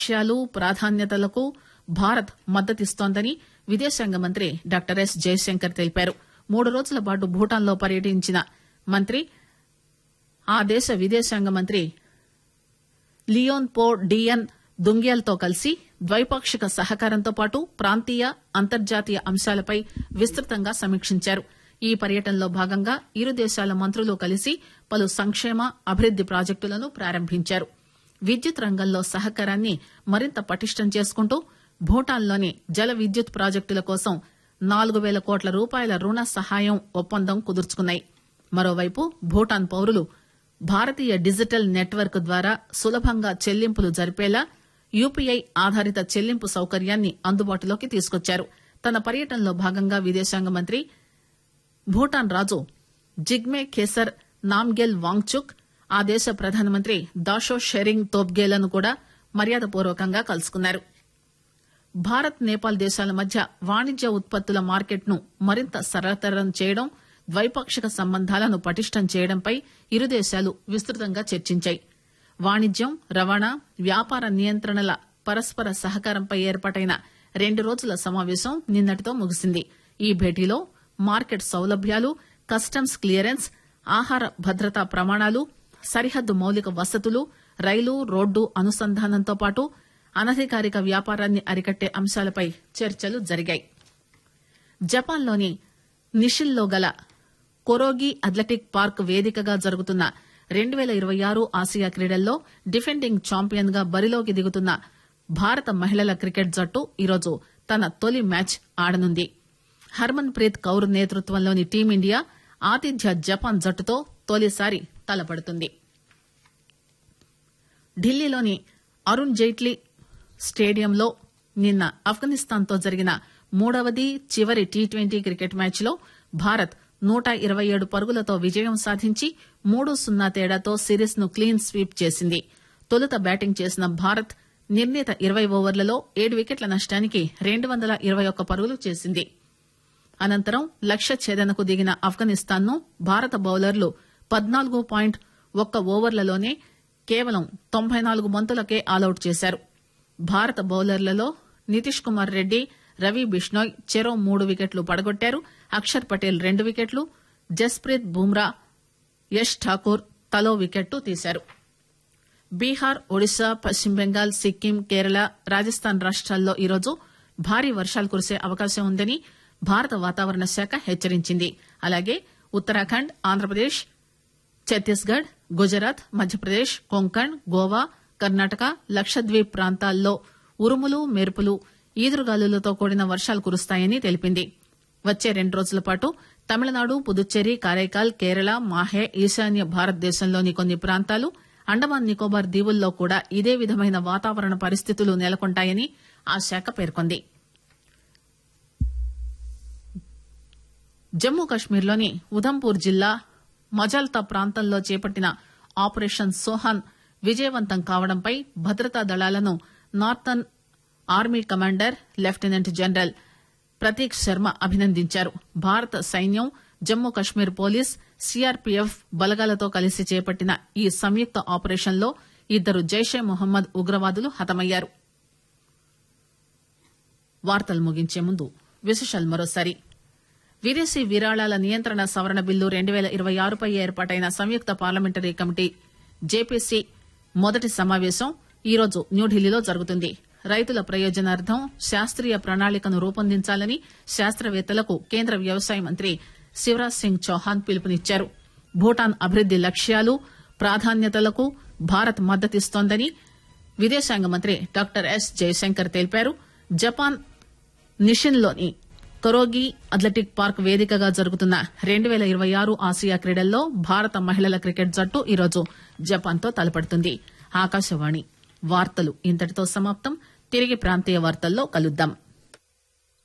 లక్ష్యాలు ప్రాధాన్యతలకు భారత్ మద్దతిస్తోందని విదేశాంగ మంత్రి డాక్టర్ ఎస్ జయశంకర్ తెలిపారు మూడు రోజుల పాటు భూటాన్లో పర్యటించిన మంత్రి ఆ దేశ విదేశాంగ మంత్రి లియోన్ పో డియన్ దుంగ్యాల్ తో కలిసి ద్వైపాక్షిక సహకారంతో పాటు ప్రాంతీయ అంతర్జాతీయ అంశాలపై విస్తృతంగా సమీక్షించారు ఈ పర్యటనలో భాగంగా ఇరు దేశాల మంత్రులు కలిసి పలు సంక్షేమ అభివృద్ది ప్రాజెక్టులను ప్రారంభించారు విద్యుత్ రంగంలో సహకారాన్ని మరింత పటిష్టం చేసుకుంటూ భూటాన్లోని జల విద్యుత్ ప్రాజెక్టుల కోసం నాలుగు పేల కోట్ల రూపాయల రుణ సహాయం ఒప్పందం కుదుర్చుకున్నాయి మరోవైపు భూటాన్ పౌరులు భారతీయ డిజిటల్ నెట్వర్క్ ద్వారా సులభంగా చెల్లింపులు జరిపేలా యూపీఐ ఆధారిత చెల్లింపు సౌకర్యాన్ని అందుబాటులోకి తీసుకొచ్చారు తన పర్యటనలో భాగంగా విదేశాంగ మంత్రి భూటాన్ రాజు జిగ్మే ఖేసర్ నామ్గెల్ వాంగ్చుక్ ఆ దేశ ప్రధానమంత్రి దాషో షెరింగ్ తోబ్గేలను కూడా మర్యాదపూర్వకంగా కలుసుకున్నారు భారత్ నేపాల్ దేశాల మధ్య వాణిజ్య ఉత్పత్తుల మార్కెట్ను మరింత సరళతరం చేయడం ద్వైపాక్షిక సంబంధాలను పటిష్టం చేయడంపై ఇరు దేశాలు విస్తృతంగా చర్చించాయి వాణిజ్యం రవాణా వ్యాపార నియంత్రణల పరస్పర సహకారంపై ఏర్పాటైన రెండు రోజుల సమావేశం నిన్నటితో ముగిసింది ఈ భేటీలో మార్కెట్ సౌలభ్యాలు కస్టమ్స్ క్లియరెన్స్ ఆహార భద్రతా ప్రమాణాలు సరిహద్దు మౌలిక వసతులు రైలు రోడ్డు అనుసంధానంతో పాటు అనధికారిక వ్యాపారాన్ని అరికట్టే అంశాలపై చర్చలు జరిగాయి జపాన్లోని నిషిల్లో గల కొరోగి అథ్లెటిక్ పార్క్ వేదికగా జరుగుతున్న రెండు పేల ఇరవై ఆరు ఆసియా క్రీడల్లో డిఫెండింగ్ ఛాంపియన్ గా బరిలోకి దిగుతున్న భారత మహిళల క్రికెట్ జట్టు ఈరోజు తన తొలి మ్యాచ్ ఆడనుంది హర్మన్ ప్రీత్ కౌర్ నేతృత్వంలోని టీమిండియా ఆతిథ్య జపాన్ జట్టుతో తొలిసారి తలపడుతుంది ఢిల్లీలోని అరుణ్ జైట్లీ స్టేడియంలో నిన్న ఆఫ్ఘనిస్తాన్ తో జరిగిన మూడవది చివరి టీ ట్వంటీ క్రికెట్ మ్యాచ్ లో భారత్ నూట ఇరవై ఏడు పరుగులతో విజయం సాధించి మూడు సున్నా తేడాతో సిరీస్ ను క్లీన్ స్వీప్ చేసింది తొలుత బ్యాటింగ్ చేసిన భారత్ నిర్ణీత ఇరవై ఓవర్లలో ఏడు వికెట్ల నష్టానికి రెండు వందల ఇరవై ఒక్క పరుగులు చేసింది అనంతరం లక్ష్య ఛేదనకు దిగిన ఆఫ్ఘనిస్తాన్ ను భారత బౌలర్లు పద్నాలుగు పాయింట్ ఒక్క ఓవర్లలోనే కేవలం తొంభై నాలుగు బంతులకే ఆలౌట్ చేశారు భారత బౌలర్లలో నితీష్ కుమార్ రెడ్డి రవి బిష్నోయ్ చెరో మూడు వికెట్లు పడగొట్టారు అక్షర్ పటేల్ రెండు వికెట్లు జస్ప్రీత్ బుమ్రా యష్ ఠాకూర్ తలో వికెట్టు తీశారు బీహార్ ఒడిశా పశ్చిమ బెంగాల్ సిక్కిం కేరళ రాజస్థాన్ రాష్ట్రాల్లో ఈరోజు భారీ వర్షాలు కురిసే అవకాశం ఉందని భారత వాతావరణ శాఖ హెచ్చరించింది అలాగే ఉత్తరాఖండ్ ఆంధ్రప్రదేశ్ ఛత్తీస్గఢ్ గుజరాత్ మధ్యప్రదేశ్ కొంకణ్ గోవా కర్ణాటక లక్షద్వీప్ ప్రాంతాల్లో ఉరుములు మెరుపులు ఈదురుగాలులతో కూడిన వర్షాలు కురుస్తాయని తెలిపింది వచ్చే రెండు రోజుల పాటు తమిళనాడు పుదుచ్చేరి కారైకాల్ కేరళ మాహే ఈశాన్య భారతదేశంలోని కొన్ని ప్రాంతాలు అండమాన్ నికోబార్ దీవుల్లో కూడా ఇదే విధమైన వాతావరణ పరిస్థితులు నెలకొంటాయని ఆ శాఖ పేర్కొంది జమ్మూ కశ్మీర్లోని ఉధంపూర్ జిల్లా మజల్తా ప్రాంతంలో చేపట్టిన ఆపరేషన్ సోహాన్ విజయవంతం కావడంపై భద్రతా దళాలను northern army commander lieutenant general Prateek Sharma అభినందించారు భారత సైన్యం జమ్మూ కశ్మీర్ పోలీస్ సీఆర్పీఎఫ్ బలగాలతో కలిసి చేపట్టిన ఈ సంయుక్త ఆపరేషన్లో ఇద్దరు జైషే మొహమ్మద్ ఉగ్రవాదులు హతమయ్యారు వార్తలు ముగించే ముందు విశేషాలు మరోసారి విదేశీ విరాళాల నియంత్రణ సవరణ బిల్లు రెండు పేల ఇరవై ఆరుపై ఏర్పాటైన సంయుక్త పార్లమెంటరీ కమిటీ జేపీసీ మొదటి సమావేశం ఈరోజు న్యూఢిల్లీలో జరుగుతుంది రైతుల ప్రయోజనార్థం శాస్త్రీయ ప్రణాళికను రూపొందించాలని శాస్త్రవేత్తలకు కేంద్ర వ్యవసాయ మంత్రి శివరాజ్ సింగ్ చౌహాన్ పిలుపునిచ్చారు భూటాన్ అభివృద్ది లక్ష్యాలు ప్రాధాన్యతలకు భారత్ మద్దతిస్తోందని విదేశాంగ మంత్రి డాక్టర్ ఎస్ జయశంకర్ తెలిపారు జపాన్ నిషిన్లోని కరోగి అథ్లెటిక్ పార్క్ వేదికగా జరుగుతున్న రెండు పేల ఇరవై ఆరు ఆసియా క్రీడల్లో భారత మహిళల క్రికెట్ జట్టు ఈరోజు జపాన్తో తలపడుతుంది ఆకాశవాణి వార్తలు ఇంతటితో సమాప్తం తిరిగి ప్రాంతీయ వార్తల్లో కలుద్దాం